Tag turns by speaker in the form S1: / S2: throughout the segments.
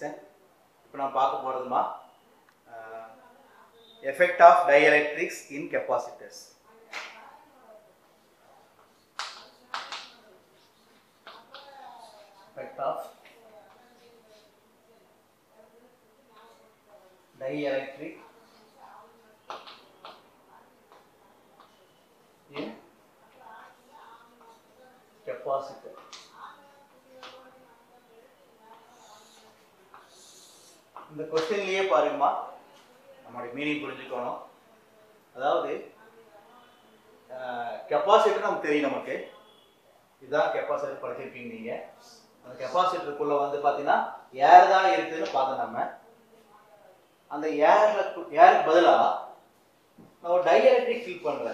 S1: Section இப்போ நான் பார்க்க போகிறதுமா effect of dielectrics in capacitors effect of dielectric in capacitor இந்த கொஸ்டின்லயே பாருங்கம்மா நம்மளுடைய மீனிங் புரிஞ்சுக்கணும் அதாவது கெப்பாசிட்டர் நமக்கு தெரியும் நமக்கு இதுதான் கெப்பாசிட்டர் படிச்சிருப்பீங்க நீங்க அந்த கெப்பாசிட்டருக்குள்ள வந்து பார்த்தீங்கன்னா ஏர் தான் இருக்குதுன்னு பார்த்தோம் நம்ம அந்த ஏர்ல ஏருக்கு பதிலாக நம்ம டைஎலக்ட்ரிக் ஃபில் பண்ற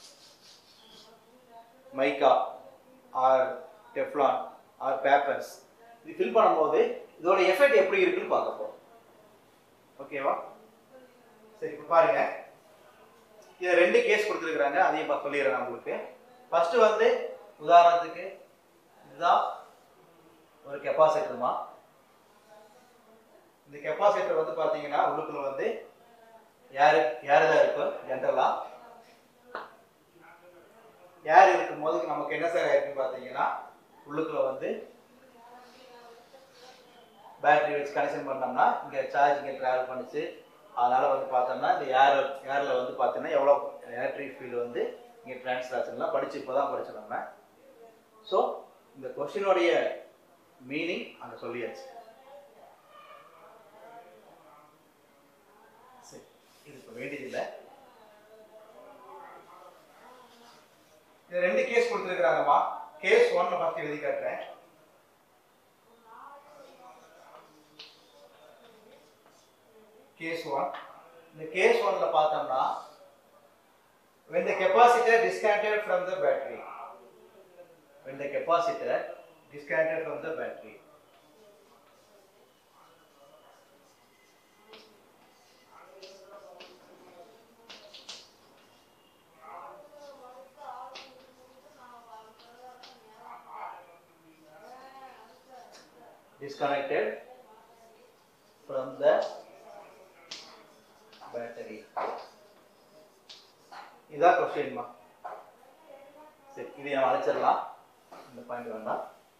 S1: mica or Teflon or papers இது ஃபில் பண்ணும்போது இதோட எஃபெக்ட் எப்படி இருக்குன்னு பார்க்க போறோம் ஓகேவா சரி இப்போ பாருங்க இதில் ரெண்டு கேஸ் கொடுத்துருக்குறாங்க அதையும் இப்போ சொல்லிடுறேன் நான் உங்களுக்கு ஃபர்ஸ்ட் வந்து உதாரணத்துக்கு இதுதான் ஒரு கெப்பாசிட்டருமா இந்த கெப்பாசிட்டர் வந்து பாத்தீங்கன்னா உள்ளுக்குள்ள வந்து யாரு யாரு தான் இருக்கும் ஜென்ரலா யார் இருக்கும் போது நமக்கு என்ன சார் ஆயிருக்குன்னு பாத்தீங்கன்னா உள்ளுக்குள்ள வந்து பேட்டரி வச்சு கனெக்ஷன் பண்ணோம்னா இங்க சார்ஜ் இங்க டிராவல் பண்ணுச்சு அதனால வந்து பார்த்தோம்னா இந்த ஏர் ஏர்ல வந்து பார்த்தீங்கன்னா எவ்வளோ எலக்ட்ரிக் ஃபீல்டு வந்து இங்கே டிரான்ஸ்லாஷன்லாம் படிச்சு இப்போதான் படிச்சோம் நம்ம ஸோ இந்த கொஸ்டினுடைய மீனிங் அங்க சொல்லியாச்சு சரி இது இப்போ வேண்டியதில்லை இது ரெண்டு கேஸ் கொடுத்துருக்குறாங்கம்மா கேஸ் ஒன் ஃபர்ஸ்ட் எழுதி காட்டுறேன் கேஸ் ஒன் இந்த கேஸ் ஒன்ல பார்த்தோம்னா when the capacitor disconnected from the battery when the capacitor disconnected from the battery. Disconnected from the battery. இதான் கொஸ்டின்மா சரி இதை நம்ம அழைச்சிடலாம் இந்த பாயிண்ட் வேண்டாம்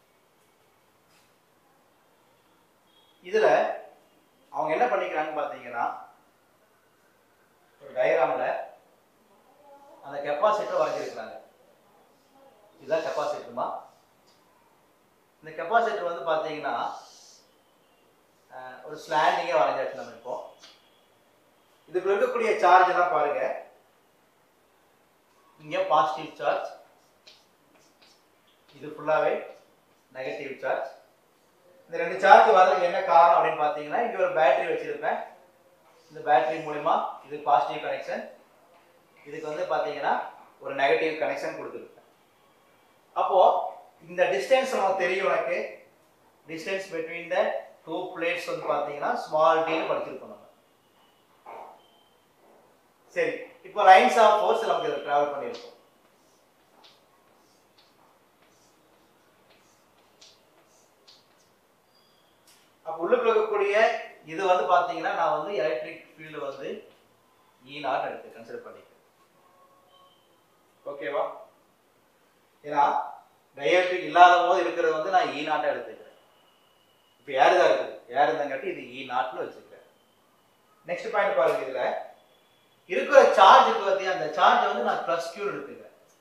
S1: இதுல அவங்க என்ன பண்ணிக்கிறாங்கன்னு பாத்தீங்கன்னா ஒரு டயராம்ல அந்த கெப்பாசிட்டர் வரைஞ்சிருக்கிறாங்க இதுதான் கெப்பாசிட்டருமா இந்த கெப்பாசிட்டர் வந்து பாத்தீங்கன்னா ஒரு ஸ்லாண்டிங்கே வரைஞ்சாச்சு நம்ம இப்போ இதுக்குள்ள இருக்கக்கூடிய சார்ஜ் எல்லாம் பாருங்க இங்க பாசிட்டிவ் சார்ஜ் இது ஃபுல்லாவே நெகட்டிவ் சார்ஜ் இந்த ரெண்டு சார்ஜ் வரதுக்கு என்ன காரணம் அப்படின்னு பார்த்தீங்கன்னா இங்க ஒரு பேட்டரி வச்சிருப்பேன் இந்த பேட்டரி மூலிமா இது பாசிட்டிவ் கனெக்ஷன் இதுக்கு வந்து பார்த்தீங்கன்னா ஒரு நெகட்டிவ் கனெக்ஷன் கொடுத்துருப்பேன் அப்போ இந்த டிஸ்டன்ஸ் நமக்கு தெரியும் எனக்கு distance between the two plates வந்து பார்த்தீங்கன்னா ஸ்மால் டீன்னு படிச்சிருக்கோம் நம்ம சரி இப்போ லைன்ஸ் ஆஃப் ஃபோர்ஸ் நமக்கு இதில் ட்ராவல் பண்ணியிருக்கோம் அப்போ உள்ளுக்குள்ள இருக்கக்கூடிய இது வந்து பார்த்தீங்கன்னா நான் வந்து எலக்ட்ரிக் ஃபீல்டு வந்து இ நாட் எடுத்து கன்சிடர் பண்ணிக்கிறேன் ஓகேவா ஏன்னா டயலக்ட்ரிக் இல்லாத போது இருக்கிறது வந்து நான் இ நாட்டை எடுத்துக்கிறேன் இப்போ யாரு தான் இருக்குது யார் இருந்தாங்காட்டி இது இ நாட்னு வச்சுக்கிறேன் நெக்ஸ்ட் பாயிண்ட் பாருங்க இதுல இருக்கிற சார்ஜ் இருக்கு பார்த்தீங்க அந்த சார்ஜ் வந்து நான் ப்ளஸ் கியூ எடுத்துக்கிறேன்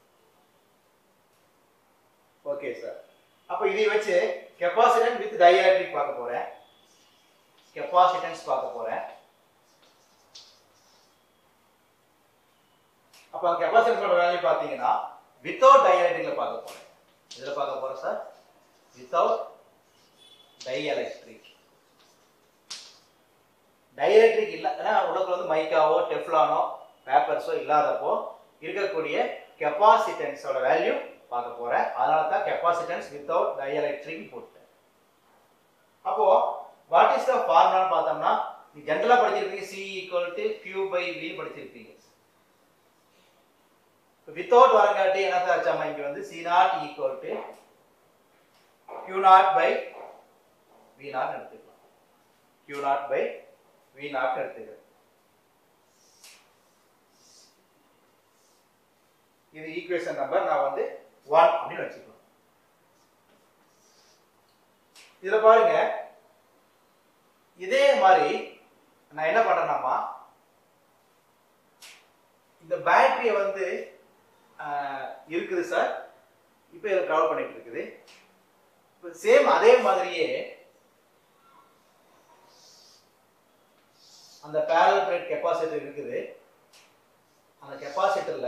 S1: ஓகே சார் அப்போ இதை வச்சு கெப்பாசிட்டன்ஸ் வித் டைஎலக்ட்ரிக் பார்க்க போறேன் கெப்பாசிட்டன்ஸ் பார்க்க போறேன் அப்போ அந்த கெப்பாசிட்டன்ஸோட வேல்யூ பார்த்தீங்கன்னா வித்தவுட் டைஎலக்ட்ரிக்ல பார்க்க போறேன் இதில் பார்க்க போறேன் சார் வித்தவுட் டைஎலக்ட்ரிக் டைஎலக்ட்ரிக் இல்ல ஏன்னா உலகத்துல வந்து மைக்காவோ டெஃப்லானோ பேப்பர்ஸோ இல்லாதப்போ இருக்கக்கூடிய கெப்பாசிட்டன்ஸோட வேல்யூ பார்க்க போறேன் அதனால தான் கெப்பாசிட்டன்ஸ் வித்தவுட் டைஎலக்ட்ரிக் போட்டேன் அப்போ வாட் இஸ் த ஃபார்முலான்னு பார்த்தோம்னா நீ ஜென்ரலா படிச்சிருப்பீங்க C equal to Q by V படிச்சிருப்பீங்க வித்தவுட் வரங்காட்டி என்ன சார் ஆச்சாமா இங்க வந்து C naught equal to Q naught by V naught எடுத்துக்கலாம் Q naught by V naught எடுத்துக்கிறேன் இது ஈக்குவேஷன் நம்பர் நான் வந்து ஒன் அப்படின்னு வச்சுக்கலாம் இதுல பாருங்க இதே மாதிரி நான் என்ன பண்றேன்னாமா இந்த பேட்டரியை வந்து ஆஹ், இருக்குது சார் இப்போ இதை கவர் பண்ணிட்டு இருக்குது இப்போ சேம் அதே மாதிரியே அந்த பேரல் பிளேட் கெப்பாசிட்டர் இருக்குது அந்த கெப்பாசிட்டர்ல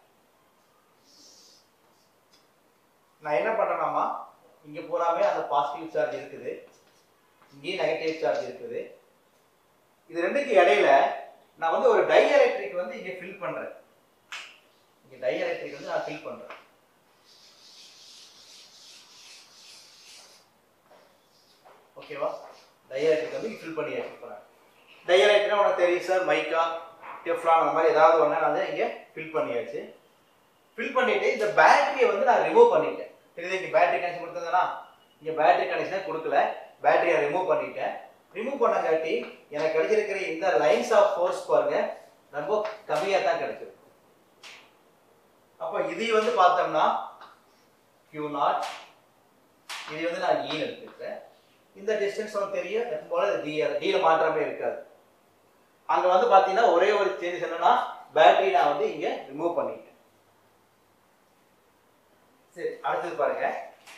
S1: நான் என்ன பண்றேனாமா இங்க பூராமே அந்த பாசிட்டிவ் சார்ஜ் இருக்குது இங்கேயும் நெகட்டிவ் சார்ஜ் இருக்குது இது ரெண்டுக்கு இடையில நான் வந்து ஒரு டை எலக்ட்ரிக் வந்து இங்க ஃபில் பண்றேன் இங்க டை எலக்ட்ரிக் வந்து நான் ஃபில் பண்றேன் ஓகேவா டை எலக்ட்ரிக் வந்து ஃபில் பண்ணி வச்சுக்கிறேன் டை எலக்ட்ரிக்னா உனக்கு தெரியும் சார் மைக்கா டெஃப்லான் அந்த மாதிரி ஏதாவது ஒன்று நான் வந்து இங்க ஃபில் பண்ணியாச்சு ஃபில் பண்ணிட்டு இந்த பேட்டரியை வந்து நான் ரிமூவ் பண்ணிட்டேன் தெரியுது இங்க பேட்டரி கனெக்ஷன் கொடுத்ததுனா இங்க பேட்டரி கனெக்ஷன் கொடுக்கல பேட்டரியை ரிமூவ் பண்ணிட்டேன் ரிமூவ் பண்ணங்காட்டி எனக்கு கிடைச்சிருக்கிற இந்த லைன்ஸ் ஆஃப் ஃபோர்ஸ் பாருங்க ரொம்ப கம்மியா தான் கிடைச்சிருக்கு அப்போ இது வந்து பார்த்தோம்னா Q நாட் இது வந்து நான் E எடுத்துக்கிறேன் இந்த டிஸ்டன்ஸ் உங்களுக்கு தெரியும் எப்பவும் போல டி டியில் மாற்றமே இருக்காது அங்க வந்து பாத்தீங்கன்னா ஒரே ஒரு சேஞ்சஸ் என்னன்னா பேட்டரி நான் வந்து இங்க ரிமூவ் பண்ணிட்டேன் சரி அடுத்தது பாருங்க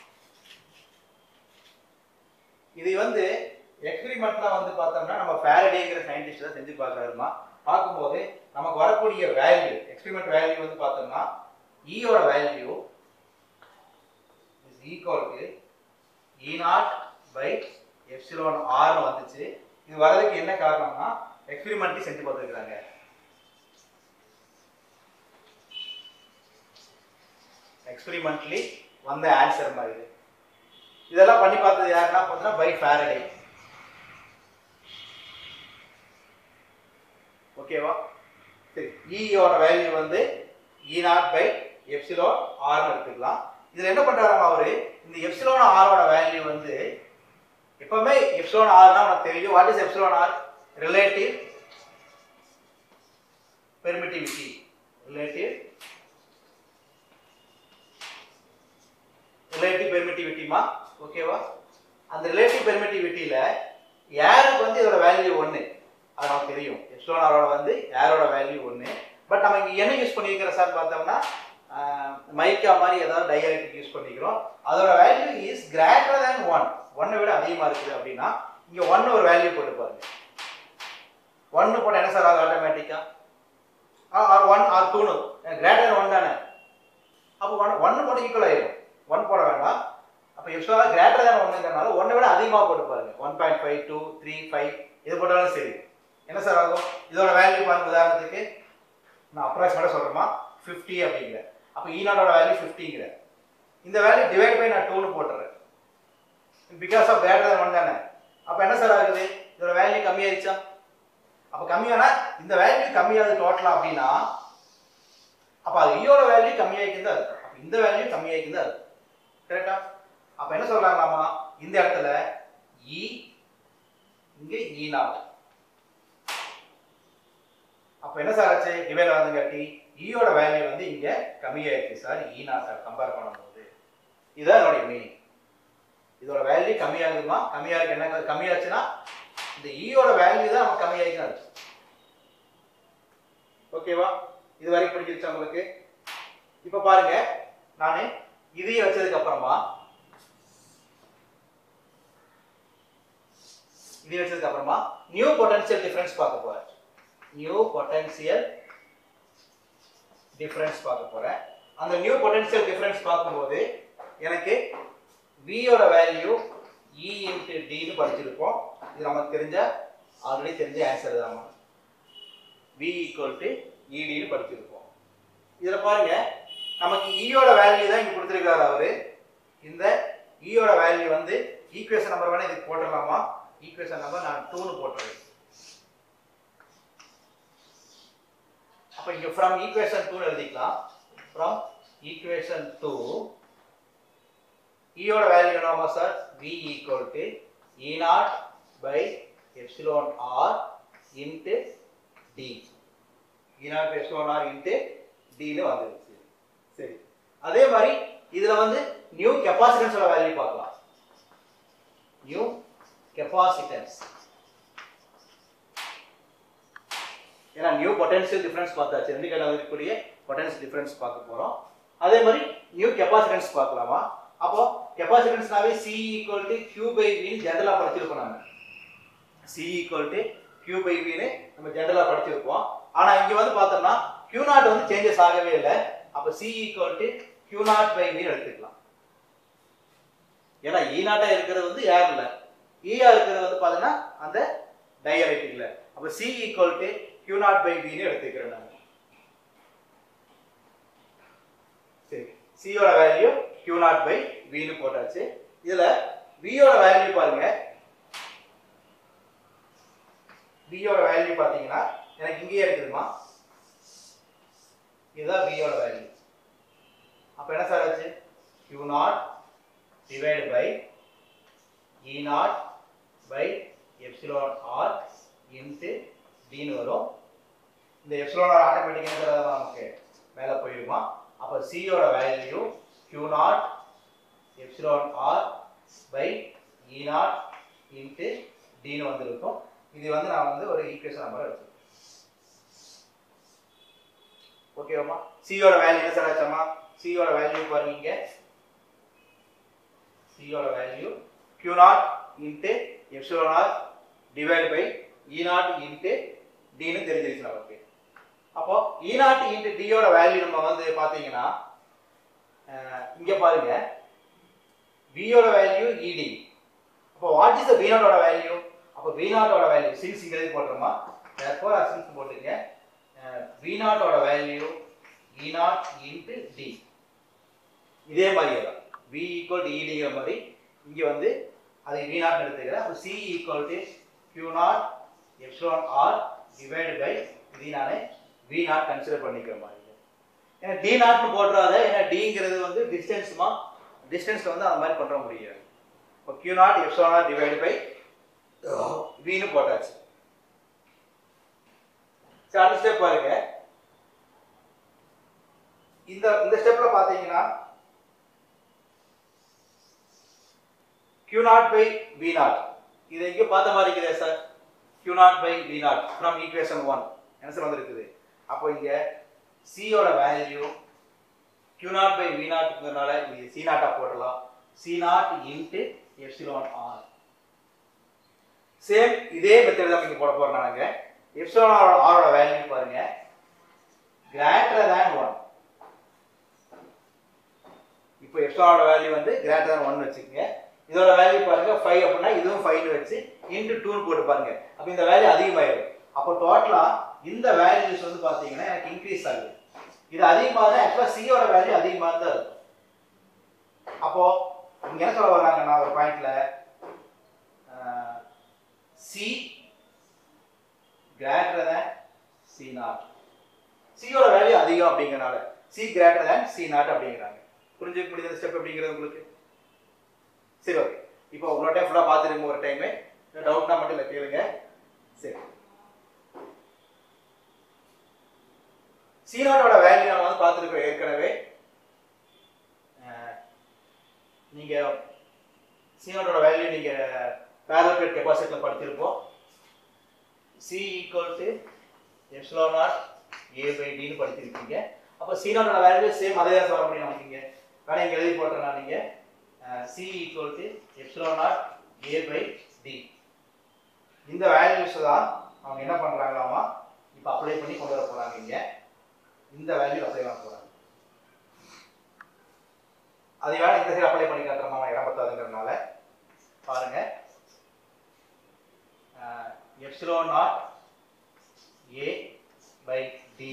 S1: இது வந்து எக்ஸ்பெரிமெண்ட்ல வந்து பார்த்தோம்னா நம்ம ஃபேரடேங்கிற சயின்டிஸ்ட் தான் செஞ்சு பார்க்கறாருமா பார்க்கும்போது நமக்கு வரக்கூடிய வேல்யூ எக்ஸ்பெரிமெண்ட் வேல்யூ வந்து பார்த்தோம்னா ஈயோட value is equal to E naught by epsilon ஆர்னு வந்துச்சு இது வரதுக்கு என்ன காரணம்னா எக்ஸ்பெரிமெண்ட்லி செஞ்சு பார்த்துருக்காங்க எக்ஸ்பெரிமெண்ட்லி வந்த ஆன்சர் மாதிரி இது இதெல்லாம் பண்ணி பார்த்தது யாருன்னா பார்த்தீங்கன்னா பை ஃபேரடே ஓகேவா சரி ஈயோட வேல்யூ வந்து இ நாட் பை எப்சிலோன் ஆர்னு எடுத்துக்கலாம் இதுல என்ன பண்றாரு அவரு இந்த எப்சிலோன் ஆரோட வேல்யூ வந்து எப்பவுமே எப்சிலோன் ஆர்னா உனக்கு தெரியும் what is epsilon R relative permittivity relative relative பெர்மிட்டிவிட்டிமா ஓகேவா அந்த ரிலேட்டிவ் பெர்மிட்டிவிட்டியில ஏருக்கு வந்து இதோட வேல்யூ ஒன்று அது நமக்கு தெரியும் எப்சிலோன் ஆரோட வந்து ஏரோட வேல்யூ ஒன்று பட் நம்ம இங்க என்ன யூஸ் பண்ணியிருக்கிற சார் பார்த்தோம்னா மைக்கா மாதிரி ஏதாவது டைஎலக்ட்ரிக் யூஸ் பண்ணிக்கிறோம் அதோட value is greater than one ஒன்னை விட அதிகமா இருக்குது அப்படின்னா இங்க ஒன்னு ஒரு வேல்யூ போட்டு பாருங்க ஒன்னு போட்ட என்ன சார் ஆகும் ஆட்டோமேட்டிக்கா ஆர் ஒன் ஆர் டூனு கிரேட்டர் ஒன் தானே அப்போ ஒன் ஒன்னு போட்டு ஈக்குவல் ஆயிடும் ஒன் போட வேண்டாம் அப்போ எக்ஸ்ட்ரா கிரேட்டர் தேன் ஒன்னுங்கிறனால ஒன்னை விட அதிகமாக போட்டு பாருங்க one point five two three five இது போட்டாலும் சரி என்ன சார் ஆகும் இதோட வேல்யூ பாருங்க உதாரணத்துக்கு நான் அப்ராக்சிமேட்டாக சொல்கிறேமா ஃபிஃப்டி அப்படிங்கிற அப்போ ஈனாட்டோட வேல்யூ ஃபிஃப்டிங்கிற இந்த வேல்யூ டிவைட் பை நான் டூன்னு போட்டுறேன் because of greater than one தானே அப்போ என்ன சார் ஆகுது இதோட வேல்யூ கம்மியாயிருச்சா அப்போ கம்மியானா இந்த வேல்யூ கம்மியாகுது டோட்டலா அப்படின்னா அப்போ அது ஈயோட வேல்யூ கம்மியாயிக்குன்னு தான் இருக்கும் அப்போ இந்த வேல்யூ கம்மியாயிக்குன்னு தான் இருக்கும் கரெக்டா அப்போ என்ன சொல்றாங்களாமா இந்த இடத்துல இ இங்க இ நாட் அப்போ என்ன சார் ஆச்சு டிவைட் ஆகுதுங்காட்டி ஈயோட வேல்யூ வந்து இங்க கம்மியாயிருக்கு சார் இ நாட் கம்பேர் பண்ணும்போது இதுதான் என்னுடைய மீனிங் இதோட வேல்யூ கம்மியாகுதுமா கம்மியா இருக்கு என்ன கம்மியாச்சுன்னா இந்த ஈயோட வேல்யூ தான் நமக்கு கம்மியாயிருக்கு அர்த்தம் ஓகேவா இது வரைக்கும் பிடிச்சிருச்சா உங்களுக்கு இப்ப பாருங்க நானு இதையும் வச்சதுக்கு அப்புறமா இதையும் வச்சதுக்கு அப்புறமா நியூ பொட்டன்ஷியல் டிஃபரன்ஸ் பார்க்க போறேன் நியூ பொட்டன்ஷியல் டிஃபரன்ஸ் பார்க்க போறேன் அந்த நியூ பொட்டன்ஷியல் டிஃபரன்ஸ் பார்க்கும்போது எனக்கு V யோட வேல்யூ E இன்ட்டு டின்னு படிச்சிருப்போம் இது நமக்கு தெரிஞ்ச ஆல்ரெடி தெரிஞ்ச ஆன்சர் தான் V ஈக்குவல் டு இடின்னு படிச்சிருப்போம் இதில் பாருங்க நமக்கு ஈயோட வேல்யூ தான் இங்கே கொடுத்துருக்காரு அவரு இந்த ஈயோட வேல்யூ வந்து ஈக்குவேஷன் நம்பர் வேணா இதுக்கு போட்டுடலாமா ஈக்குவேஷன் நம்பர் நான் டூன்னு போட்டுறேன் அப்போ இங்கே ஃப்ரம் ஈக்குவேஷன் டூன்னு எழுதிக்கலாம் ஃப்ரம் ஈக்குவேஷன் டூ ஈயோட வேல்யூ என்னமா sir v equal to E naught by epsilon R into D E naught by epsilon R into டின்னு வந்துருச்சு சரி அதே மாதிரி இதுல வந்து நியூ கெப்பாசிட்டன்ஸோட வேல்யூ பார்க்கலாம் நியூ கெப்பாசிட்டன்ஸ் ஏன்னா நியூ பொட்டன்ஷியல் டிஃபரன்ஸ் பார்த்தாச்சு ரெண்டு கையில் இருக்கக்கூடிய பொட்டன்ஷியல் டிஃபரன்ஸ் பார்க்க போறோம் அதே மாதிரி நியூ கெப்பாசிட்டன்ஸ் பார்க்கலாமா அப்போ கெப்பாசிட்டன்ஸ்னாவே C equal to Q by வின்னு ஜென்ரலாக படிச்சிருக்கோம் நம்ம C equal to Q by வின்னு நம்ம ஜென்ரலாக படிச்சிருப்போம் ஆனா இங்க வந்து பார்த்தோம்னா கியூ நாட் வந்து சேஞ்சஸ் ஆகவே இல்லை அப்போ C equal to Q naught by வின்னு எடுத்துக்கலாம் ஏன்னா ஈ நாட்டா இருக்கிறது வந்து ஏர்ல ஈயா இருக்கிறது வந்து பார்த்தீங்கன்னா அந்த டைஎலக்ட்ரிக்ல அப்போ C equal to Q naught by வின்னு எடுத்துக்கிறேன் நான் சரி சியோட வேல்யூ கியூ நாட் பை வின்னு போட்டாச்சு இதுல வியோட வேல்யூ பாருங்க வியோட வேல்யூ பாத்தீங்கன்னா எனக்கு இங்கேயே இருக்குதுமா இதுதான் வியோட வேல்யூ அப்ப என்ன சார் ஆச்சு Q naught divide by E naught by epsilon R into டின்னு வரும் இந்த எப்சிலோன் ஆர் ஆட்டோமேட்டிக்காக நமக்கு மேலே போயிருமா அப்போ சியோட value Q naught epsilon R by E naught into டின்னு வந்திருக்கும் இது வந்து நான் வந்து ஒரு ஈக்குவேஷன் நம்பரை வச்சிருக்கேன் ஓகேவாம்மா சியோட வேல்யூ என்ன சார் ஆச்சாம்மா சியோட வேல்யூ பாருங்க இங்க சியோட value Q naught into epsilon R divide by E naught into டின்னு தெரிஞ்சிருச்சு நமக்கு அப்போ இ நாட் இன்ட்டு டியோட வேல்யூ நம்ம வந்து பார்த்தீங்கன்னா அஹ், இங்க பாருங்க வியோட வேல்யூ இடி அப்போ வாட் இஸ் த வி நாட்டோட வேல்யூ அப்போ வி நாட்டோட வேல்யூ சின்ஸ் இங்கே எதுக்கு போட்டுருமா தேர்ஃபோர் சின்ஸ் போட்டுங்க வி நாட்டோட value E naught into D இதே மாதிரியே தான் வி ஈக்குவல் டு இடிங்கிற மாதிரி இங்கே வந்து அது வி நாட் எடுத்துக்கிறேன் அப்போ C equal to Q naught epsilon R divide by இது நான் வி நாட் கன்சிடர் பண்ணிக்கிற மாதிரி ஏன்னா டி நாட்னு போட்டுறாத ஏன்னா டிங்கிறது வந்து டிஸ்டன்ஸ்மா டிஸ்டன்ஸ்ல வந்து அந்த மாதிரி பண்ற முடியாது இப்போ Q naught epsilon R divide by வின்னு போட்டாச்சு சரி அடுத்த ஸ்டெப் பாருங்க இந்த இந்த ஸ்டெப்ல பாத்தீங்கன்னா Q naught by V naught இதை எங்க பார்த்த மாதிரி இருக்குதே sir Q naught by V naught from equation one answer வந்திருக்குது அப்போ இங்க C யோட value Q naught by V நாட்ங்கிறனால இது C நாட்டா போடலாம் C naught into epsilon R same இதே மெத்தட் தான் இங்க போட போறோம் நாங்க எப்சிலான் ஆரோட வேல்யூ பாருங்க கிரேட்டர் than ஒன் இப்போ எப்சிலானோட வேல்யூ வந்து கிரேட்டர் than ஒன் வச்சுக்கோங்க இதோட வேல்யூ பாருங்க ஃபைவ் அப்படின்னா இதுவும் ஃபைவ்னு வச்சு இன்டு டூன்னு போட்டு பாருங்க அப்போ இந்த வேல்யூ அதிகமாயிடும் அப்போ டோட்டலா இந்த வேல்யூஸ் வந்து பாத்தீங்கன்னா எனக்கு இன்க்ரீஸ் ஆகுது இது அதிகமாக தான் ஆக்சுவலாக சியோட வேல்யூ அதிகமாக தான் இருக்கும் அப்போ இங்க என்ன சொல்ல வர்றாங்கன்னா ஒரு பாயிண்ட்ல C greater than C naught சியோட வேல்யூ அதிகம் அப்படிங்கறனால C greater than C naught அப்படிங்கிறாங்க புரிஞ்சுக்க முடியாத ஸ்டெப் அப்படிங்கிறது உங்களுக்கு சரி ஓகே இப்போ உங்களோட டைம் ஃபுல்லாக பார்த்துருங்க ஒரு டைமு டவுட்னா மட்டும் இல்லை கேளுங்க சரி சீனாட்டோட வேல்யூ நம்ம வந்து பார்த்துருக்கோம் ஏற்கனவே அஹ், நீங்க சீனாட்டோட வேல்யூ நீங்க பேரல் பிளேட் கெப்பாசிட்டியில் படிச்சிருப்போம் C equal to epsilon naught A by டின்னு படிச்சிருக்கீங்க அப்போ சீனாட்டோட வேல்யூ சேம் அதே தான் சொல்ல முடியும் நமக்கு வேணா இங்க எழுதி போட்டுறேன் நான் நீங்க C equal to epsilon naught A by D இந்த வேல்யூஸ் தான் அவங்க என்ன பண்றாங்களாமா இப்போ அப்ளை பண்ணி கொண்டு வர போறாங்க இங்க இந்த வேல்யூ அப்ளை பண்ண போறாங்க அதை வேணா இந்த சைடு அப்ளை பண்ணி காட்டுறோமா இடம் பத்தாதுங்கிறதுனால பாருங்க epsilon naught A by D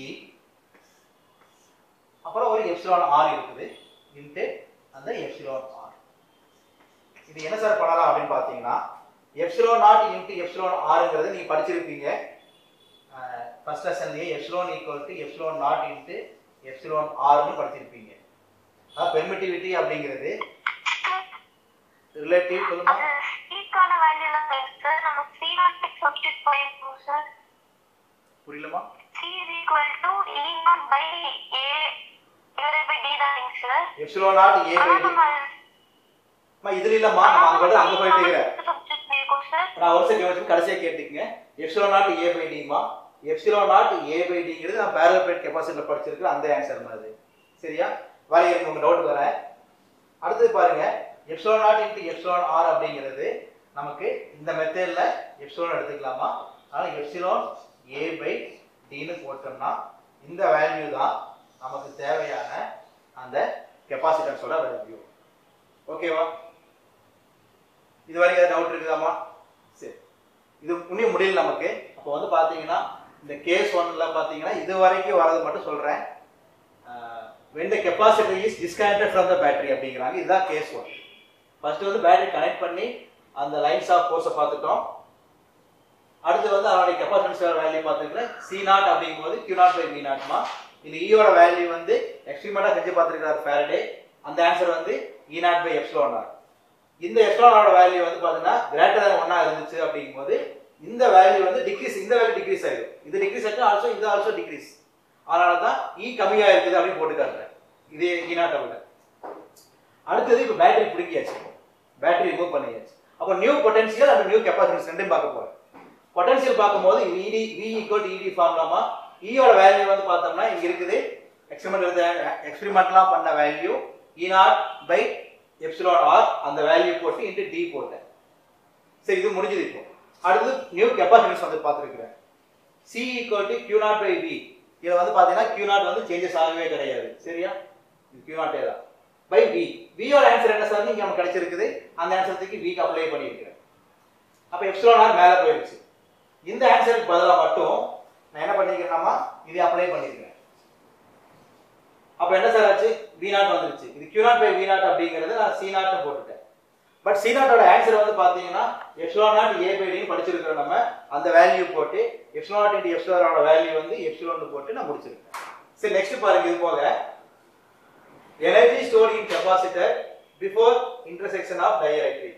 S1: அப்புறம் ஒரு எப்சிலான் ஆர் இருக்குது இன்ட்டு அந்த எப்சிலான் ஆர் இது என்ன சார் பண்ணலாம் அப்படின்னு பார்த்தீங்கன்னா எப்சிலோன் நாட் இன்ட்டு எப்சிலோன் ஆருங்கிறது நீங்கள் படிச்சிருப்பீங்க ஃபர்ஸ்ட் லெசன்லேயே epsilon equal to epsilon naught into epsilon ஆர்னு படிச்சிருப்பீங்க அதான் பெர்மிட்டிவிட்டி அப்படிங்கிறது ரிலேட்டிவ் சொல்லுமா
S2: அது ஈக்கான வேல்யூலாம் சார் நம்ம சி நாட் எக்ஸ் substitute பண்ணிருக்கோம் சார்
S1: புரியலமா
S2: C is equal to E naught by A divided by D தானேங்க சார்
S1: எப்சிலோன் நாட் ஏ
S2: ஆனா
S1: பை டி
S2: நம்ம
S1: அம்மா இதுல இல்லம்மா நம்ம அங்க போயிட்டு அங்க போயிட்டு இருக்கிறேன்
S2: substitute பண்ணிருக்கோம் சார்
S1: நான் ஒரு செகண்ட் வச்சு கடைசியா கேட்டுக்கங்க எப்சிலோன் நாட் ஏ பை டிமா எப்சிலோன் நாட் ஏ பை டிங்கிறது நான் பேரல் பிளேட் கெப்பாசிட்டியில் படிச்சிருக்கிற அந்த ஆன்சர் மாதிரி சரியா வரை எனக்கு உங்க டவுட் வரேன் அடுத்தது பாருங்க epsilon naught into epsilon R அப்படிங்கிறது நமக்கு இந்த மெத்தட்ல எப்சிலோன் எடுத்துக்கலாமா அதனால எப்சிலோன் ஏ பை டின்னு போட்டோம்னா இந்த வேல்யூ தான் நமக்கு தேவையான அந்த கெப்பாசிட்டன்ஸோட வேல்யூ ஓகேவா இது வரைக்கும் ஏதாவது டவுட் இருக்குதாம்மா சரி இது இன்னும் முடியல நமக்கு அப்போ வந்து பார்த்தீங்கன்னா இந்த கேஸ் ஒன்ல பார்த்தீங்கன்னா இது வரைக்கும் வரது மட்டும் சொல்கிறேன் when the capacitor is disconnected from the battery அப்படிங்கிறாங்க இதுதான் கேஸ் ஒன் ஃபர்ஸ்ட் வந்து பேட்டரி கனெக்ட் பண்ணி அந்த லைன்ஸ் ஆஃப் ஃபோர்ஸை பார்த்துட்டோம் அடுத்து வந்து அதனுடைய கெப்பாசிட்டன்ஸ் வேல்யூ பார்த்துருக்கிறேன் சி நாட் அப்படிங்கும்போது கியூ நாட் பை வி நாட்மா இந்த ஈயோட வேல்யூ வந்து எக்ஸ்ட்ரீமெண்ட்டாக செஞ்சு பார்த்துருக்கிறார் ஃபேரடே அந்த ஆன்சர் வந்து E naught by epsilon R இந்த எப்சிலோனோட வேல்யூ வந்து பார்த்தீங்கன்னா கிரேட்டர் than ஒன்னா இருந்துச்சு அப்படிங்கும்போது இந்த வேல்யூ வந்து டிக்ரீஸ் இந்த வேல்யூ டிக்ரீஸ் ஆயிடும் இது டிக்ரீஸ் ஆச்சு ஆல்சோ இது ஆல்சோ டிக்ரீஸ் அதனால தான் இ கம்மியா இருக்குது அப்படின்னு போட்டு காட்டுறேன் இது இ நாட் விட அடுத்தது இப்போ பேட்டரி பிடுங்கியாச்சு பேட்டரி ரிமூவ் பண்ணியாச்சு அப்போ new potential and new capacitance ரெண்டையும் பார்க்க போறேம் பொட்டன்ஷியல் பார்க்கும்போது இது இடி வி ஈக்குவல் இடி ஃபார்ம்லாமா ஈயோட வேல்யூ வந்து பார்த்தோம்னா இங்க இருக்குது எக்ஸ்பெரிமெண்ட் எக்ஸ்பெரிமெண்ட்லாம் பண்ண value E naught by epsilon R அந்த வேல்யூ போட்டு இன்ட்டு டி போட்டேன் சரி இது முடிஞ்சது இப்போ அடுத்து நியூ கெப்பாசிட்டன்ஸ் வந்து பார்த்துருக்குறேன் C equal to Q naught by V இதில் வந்து பார்த்தீங்கன்னா கியூ நாட் வந்து சேஞ்சஸ் ஆகவே கிடையாது சரியா இது கியூ நாட்டே தான் பை வி வியோட ஆன்சர் என்ன சார் இங்கே நமக்கு கிடைச்சிருக்குது அந்த ஆன்சர் தூக்கி விக்கு அப்ளை பண்ணியிருக்கிறேன் அப்போ எப்சிலான் ஆர் மேலே போயிடுச்சு இந்த ஆன்சருக்கு பதிலாக மட்டும் நான் என்ன பண்ணிக்கிறேன்னா இதை அப்ளை பண்ணியிருக்கிறேன் அப்போ என்ன சார் ஆச்சு வி நாட் வந்துருச்சு இது Q naught by V naught அப்படிங்கிறது நான் சி நாட் போட்டுட்டேன் பட் சி நாட்டோட ஆன்சர் வந்து பார்த்தீங்கன்னா எப்சிலான் நாட் ஏ பை டின்னு படிச்சிருக்கிறோம் நம்ம அந்த வேல்யூ போட்டு எப்சிலான் நாட் இன்டி எப்சிலானோட வேல்யூ வந்து எப்சிலான் போட்டு நான் முடிச்சிருக்கேன் சரி நெக்ஸ்ட் பாருங்க இது போக energy store in capacitor before intersection of dielectric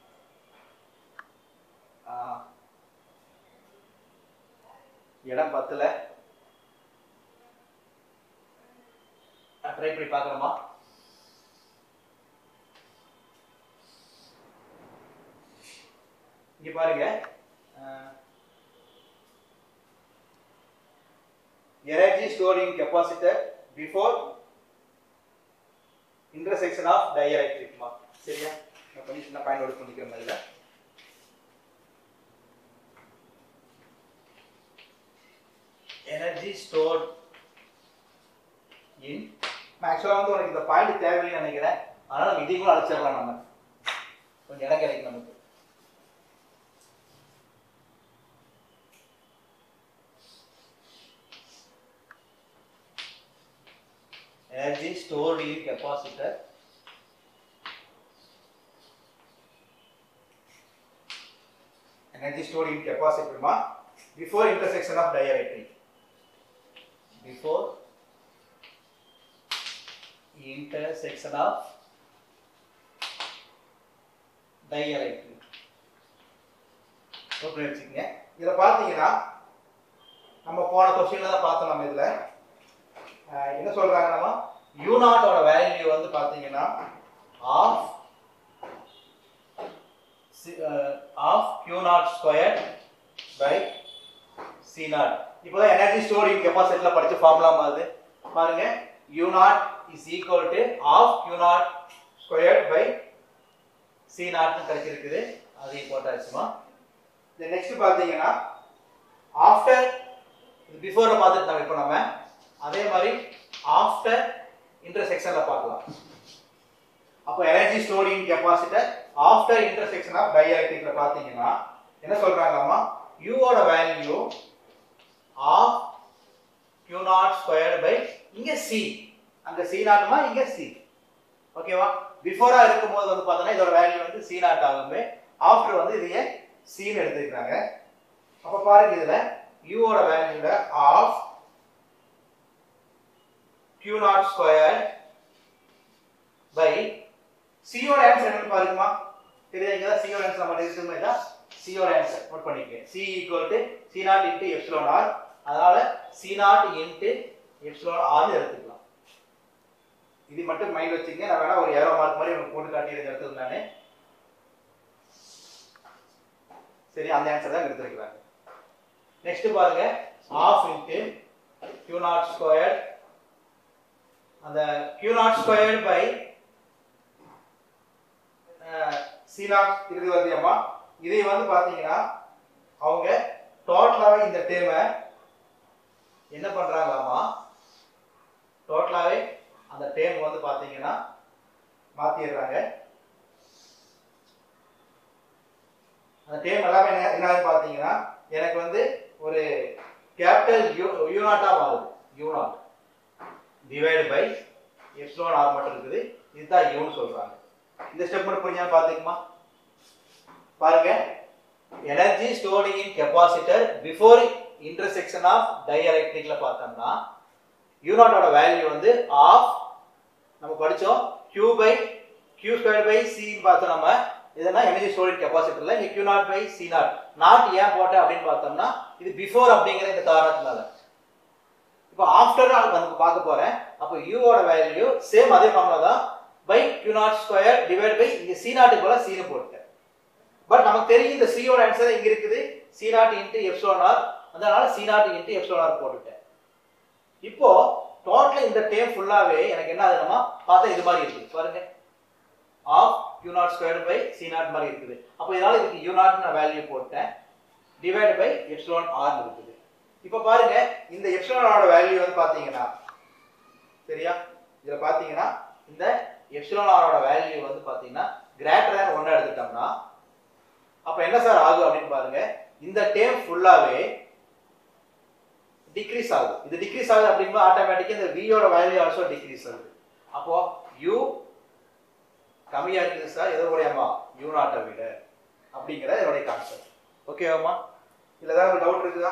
S1: இடம் பத்துல ட்ரை பண்ணி பார்க்கலாமா இங்க பாருங்க energy store in capacitor before intersection of டைஎலக்ட்ரிக்மா சரியா நான் கொஞ்சம் சின்ன பாயிண்ட் நோட் பண்ணிக்கிற மாதிரி எனர்ஜி ஸ்டோர்ட் இன் ஆக்சுவலாக வந்து உனக்கு இந்த பாயிண்ட் தேவையில்லைன்னு நினைக்கிறேன் அதனால நம்ம இதையும் கூட அழைச்சிடலாம் நம்ம கொஞ்சம் இடம் கிடைக்கும் நமக்கு energy stored in capacitor energy stored in capacitor ma before intersection of dielectric before intersection of dielectric okay வச்சுக்கங்க இதில் பார்த்தீங்கன்னா நம்ம போன கொஸ்டின்ல தான் பார்த்தோம் நம்ம இதில் அஹ் என்ன சொல்றாங்கன்னா யூ நாட்டோட வேல்யூ வந்து பாத்தீங்கன்னா half half Q naught square by C naught இப்போதான் எனர்ஜி ஸ்டோரிங் கெப்பாசிட்டியில் படிச்ச ஃபார்முலா மாதிரி பாருங்க U naught is equal to half Q naught square by C naught கிடைச்சிருக்குது அதையும் போட்டாச்சுமா நெக்ஸ்ட் பார்த்தீங்கன்னா ஆஃப்டர் பிஃபோரை பார்த்துட்டு நம்ம இப்போ நம்ம அதே மாதிரி ஆஃப்டர் இன்டர்செக்ஷன்ல பார்க்கலாம் அப்போ energy storing capacitor after intersection of டைஎலக்ட்ரிக்ல பார்த்தீங்கன்னா என்ன சொல்றாங்கம்மா யூவோட value half Q naught squared by இங்க சி அங்க சி நாட்மா இங்க சி ஓகேவா பிஃபோரா இருக்கும்போது வந்து பார்த்தோன்னா இதோட வேல்யூ வந்து சி நாட் ஆகுமே ஆஃப்டர் வந்து இதையே சின்னு எடுத்துக்கிறாங்க அப்போ பாருங்க இதுல யூவோட வேல்யூல half q naught square by c யோட ஆன்சர் என்னன்னு பாருங்கம்மா தெரியுதா இங்க தான் c யோட ஆன்சர் நம்ம இருக்குமே தான் c சியோட ஆன்சர் நோட் பண்ணிக்கங்க C equal to C naught into epsilon r அதனால சி நாட் இன்ட்டு எப்சிலோன் ஆர்னு எடுத்துக்கலாம் இது மட்டும் மைண்ட் வச்சுங்க நான் வேணா ஒரு ஏரோ மார்க் மாதிரி உங்களுக்கு போட்டு காட்டியிருந்த இடத்துல நானு சரி அந்த ஆன்சர் தான் எடுத்துருக்கிறாங்க நெக்ஸ்ட் பாருங்க half into Q naught square அந்த Q naught square by C naught இருக்குது பார்த்தியம்மா இதை வந்து பார்த்தீங்கன்னா அவங்க டோட்டலாகவே இந்த டேர்மை என்ன பண்ணுறாங்களாமா டோட்டலாகவே அந்த டேர்ம் வந்து பார்த்தீங்கன்னா மாற்றிடுறாங்க அந்த டேர்ம் எல்லாமே என்ன என்னன்னு பார்த்தீங்கன்னா எனக்கு வந்து ஒரு கேபிட்டல் யூ யூனாட்டா மாறுது U naught divide by epsilon r மட்டும் இருக்குது இதுதான் யூன்னு சொல்றாங்க இந்த ஸ்டெப் மட்டும் புரிஞ்சாலும் பார்த்துக்குமா பாருங்க energy storing in capacitor before intersection of டைஎலக்ட்ரிக்ல பார்த்தோம்னா யூனாட்டோட வேல்யூ வந்து ஆஃப் நம்ம படிச்சோம் Q by Q square by சின்னு பார்த்தோம் நம்ம இதெல்லாம் எனர்ஜி ஸ்டோரேஜ் கெப்பாசிட்டர்ல இங்க Q naught by C naught naught ஏன் போட்டேன் அப்படின்னு பார்த்தோம்னா இது பிஃபோர் அப்படிங்கிற இந்த காரணத்தினால இப்போ ஆஃப்டர் வந்து பார்க்க போறேன் அப்போ யூவோட வேல்யூ சேம் அதே ஃபார்முலா தான் by Q naught square divide by இங்க சி நாட்டுக்கு போல சீனு போட்டேன் பட் நமக்கு தெரியும் இந்த சியோட ஆன்சர் இங்க இருக்குது C naught into epsilon r அதனால C naught into epsilon r போட்டுட்டேன் இப்போ டோட்டல் இந்த டேம் ஃபுல்லாவே எனக்கு என்ன ஆகுதுன்னா பார்த்தா இது மாதிரி இருக்குது பாருங்க half U naught square by C naught மாதிரி இருக்குது அப்போ இதனால இதுக்கு யூ நாட் நான் வேல்யூ போட்டேன் டிவைட் பை எப்சிலான் ஆர் இருக்குது இப்போ பாருங்க இந்த எப்சிலானோட வேல்யூ வந்து பாத்தீங்கன்னா சரியா இதுல பாத்தீங்கன்னா இந்த எப்சிலான் ஆரோட வேல்யூ வந்து பாத்தீங்கன்னா கிரேட்டர் தேன் ஒன்னு எடுத்துட்டோம்னா அப்ப என்ன சார் ஆகும் அப்படின்னு பாருங்க இந்த டேம் ஃபுல்லாவே டிக்ரீஸ் ஆகுது இது டிக்ரீஸ் ஆகுது அப்படிங்கும்போது ஆட்டோமேட்டிக்கா இந்த வியோட வேல்யூ ஆல்சோ டிக்ரீஸ் ஆகுது அப்போ யூ கம்மியா இருக்குது சார் எதோ கூடயாமா யூ நாட்டை விட அப்படிங்கிற என்னுடைய கான்செப்ட் ஓகேவாமா இதுல ஏதாவது டவுட் இருக்குதா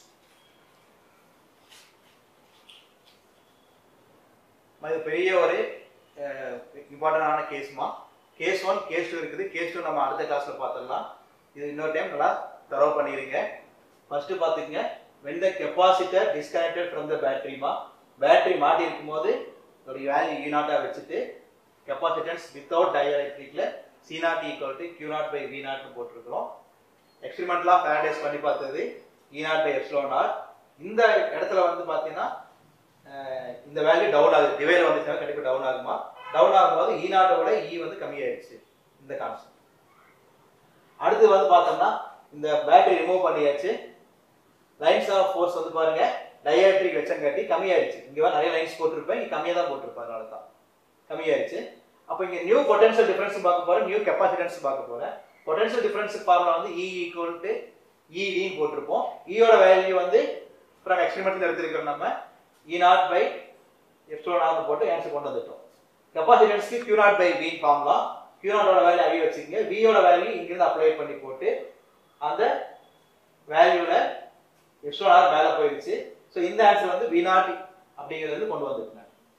S1: அம்மா, இது பெரிய ஒரு இம்பார்ட்டன்டான கேஸ்மா கேஸ் ஒன் கேஸ் டூ இருக்குது கேஸ் டூ நம்ம அடுத்த கிளாஸ்ல பார்த்துடலாம் இது இன்னொரு டைம் நல்லா தரவு பண்ணிடுங்க ஃபர்ஸ்ட் பார்த்துக்குங்க when the capacitor disconnected from the battery மா பேட்டரி மாட்டி இருக்கும்போது இதோடைய வேல்யூ யூ நாட்டா வச்சுட்டு கெப்பாசிட்டன்ஸ் வித்தவுட் டயலக்ட்ரிக்ல C naught equal to Q naught by V நாட்னு போட்டிருக்கிறோம் எக்ஸ்பெரிமெண்ட்லாம் ஃபேரடேஸ் பண்ணி பார்த்தது E naught by epsilon R இந்த இடத்துல வந்து பார்த்தீங்கன்னா அஹ், இந்த வேல்யூ டவுன் ஆகுது டிவைல வந்துச்சுன்னா கண்டிப்பாக டவுன் ஆகுமா டவுன் ஆகும்போது இ நாட்டை விட இ வந்து கம்மியாயிடுச்சு இந்த கான்செப்ட் அடுத்து வந்து பார்த்தோம்னா இந்த பேட்டரி ரிமூவ் பண்ணியாச்சு லைன்ஸ் ஆஃப் ஃபோர்ஸ் வந்து பாருங்க டயலக்ட்ரிக் வச்சங்காட்டி கம்மியாயிடுச்சு இங்க வா நிறைய லைன்ஸ் போட்டிருப்பேன் இங்க கம்மியா தான் போட்டிருப்பேன் அதனால தான் கம்மியாயிடுச்சு அப்போ இங்க நியூ பொட்டன்ஷியல் டிஃபரன்ஸ் பார்க்க போறேன் நியூ கெப்பாசிட்டன்ஸ் பார்க்க போறேன் பொட்டன்ஷியல் டிஃபரன்ஸ் ஃபார்முலா வந்து இ ஈக்குவல் டு இடின்னு போட்டிருப்போம் இயோட வேல்யூ வந்து ஃப்ரம் எக்ஸ்பெரிமெண்ட்ல எடுத்திருக்கிறோம் நம்ம E naught by epsilon r போட்டு ஆன்சர் கொண்டு வந்துட்டோம் கெப்பாசிட்டன்ஸ்க்கு கியூ நாட் பை வின் ஃபார்முலா கியூ நாட்டோட வேல்யூ அடி வச்சுக்கங்க வியோட வேல்யூ இங்கிருந்து அப்ளை பண்ணி போட்டு அந்த வேல்யூல எப்சிலோன் ஆர் மேல போயிடுச்சு ஸோ இந்த ஆன்சர் வந்து வி நாட் அப்படிங்கிறது வந்து கொண்டு வந்துருக்கேன்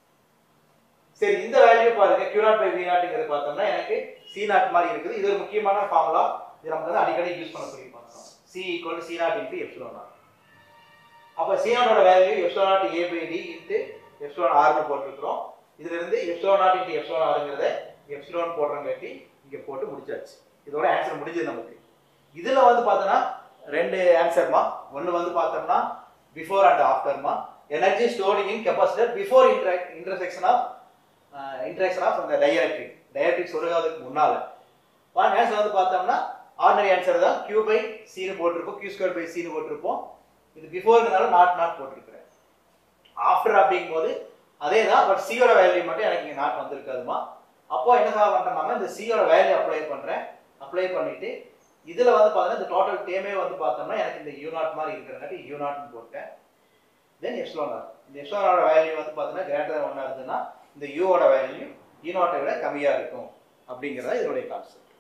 S1: சரி இந்த வேல்யூ பாருங்க கியூ நாட் பை வி நாட்ங்கிறது பார்த்தோம்னா எனக்கு சி நாட் மாதிரி இருக்குது இது ஒரு முக்கியமான ஃபார்முலா இது நமக்கு வந்து அடிக்கடி யூஸ் பண்ணக்கூடிய formula C equal C naught into epsilon r அப்போ சி நாட்டோட value epsilon naught A by d into epsilon ஆர்னு போட்டிருக்கிறோம் இதுல இருந்து எப்சிலோன் நாட் இன்ட்டு எப்சிலோன் ஆருங்கிறத எப்சிலோன் போடுறங்காட்டி இங்க போட்டு முடிச்சாச்சு இதோட ஆன்சர் முடிஞ்சது நமக்கு இதுல வந்து பார்த்தோன்னா ரெண்டு ஆன்சர்மா ஒன்னு வந்து பார்த்தோம்னா பிஃபோர் அண்ட் ஆஃப்டர்மா energy storing in capacitor before intersection of interaction of அந்த டயலக்ட்ரிக் டயலக்ட்ரிக் சொருகாதுக்கு முன்னால ஒன் ஆன்சர் வந்து பார்த்தோம்னா ஆர்டினரி ஆன்சர் தான் கியூ பை சின்னு போட்டிருப்போம் கியூ ஸ்கொயர் பை சின்னு போட்டிருப்போம் இது பிஃபோர்னால நாட் நாட் போட்டிருக்கிறேன் ஆஃப்டர் அப்படிங்கும்போது அதே தான் பட் சியோட வேல்யூ மட்டும் எனக்கு இங்கே நாட் வந்திருக்காதுமா அப்போ என்ன பண்றேன்னா இந்த சியோட வேல்யூ அப்ளை பண்றேன் அப்ளை பண்ணிட்டு இதுல வந்து பார்த்தீங்கன்னா இந்த டோட்டல் டேமே வந்து பார்த்தோம்னா எனக்கு இந்த யூ நாட் மாதிரி இருக்கிறங்காட்டி யூ நாட்னு போட்டேன் தென் எப்சிலோன் ஆர் இந்த எப்சிலோனோட வேல்யூ வந்து பார்த்தீங்கன்னா கிரேட்டர் ஒன்னா இருந்ததுன்னா இந்த யூவோட வேல்யூ யூ நாட்டை விட கம்மியா இருக்கும் அப்படிங்கிறதா இதனுடைய கான்செப்ட்